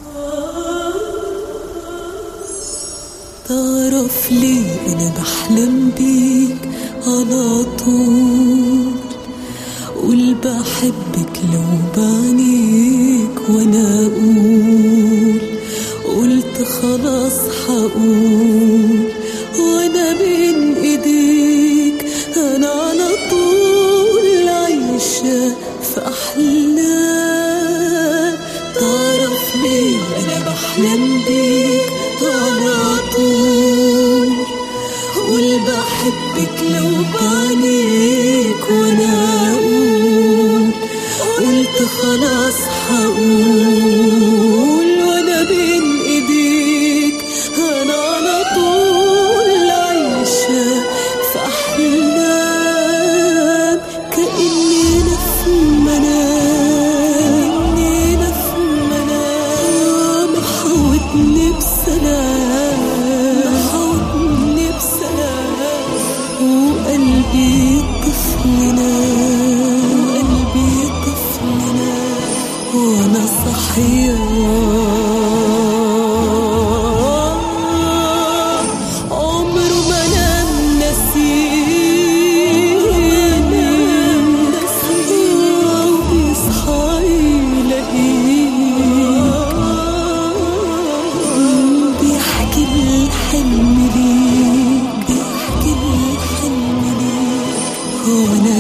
تعرف ليه انا بحلم بيك على طول قول بحبك لو بعينيك وانا اقول قلت خلاص حقول وانا بين ايديك انا على طول عايشة في احلام تعرف ليه انا بحلم بيك على طول قول بحبك لو بعينيك وانا اقول قلت خلاص حقول وانا بين ايديك انا على طول عايشة في احلام كأننا في منام كأننا في منام محاوتني بسلام محاوتني بسلام وقلبي طفل نام وقلبي طفل نام وانا صحيح عمره ما نام نسيني وبيصحى يلاقيك بيحكي الحلم ليك بيحكي الحلم ليك وانا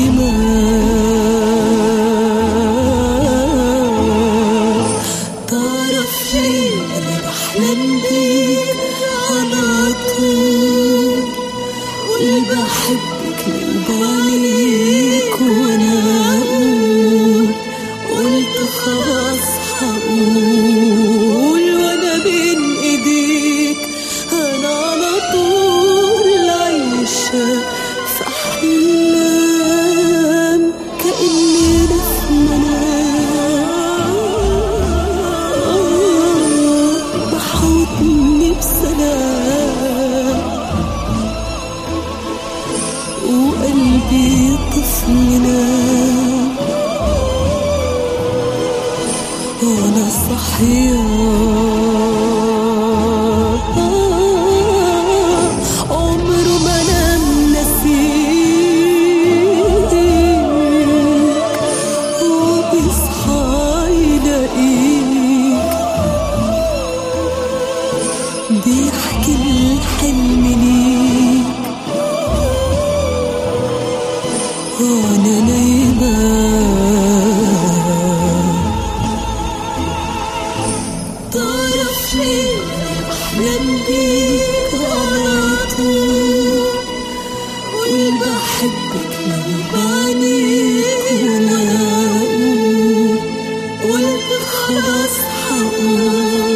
نايمة تعرف ليه انا بحلم بيك على طول قول بحبك لو بعينيك وانا اقول قلت خلاص هقول وانا بين ايديك انا على طول عايشة في احلام كأننا في منام محوطني بسلام وقلبي طفل نام وانا صحيح عمره ما نام نسيك وبيصحى يلاقيك بيحكي الحلم ليك وانا نايمة تعرف ليه بحلم بيك على طول قول بحبك لو بعينيك وانا اقول قلت خلاص حقول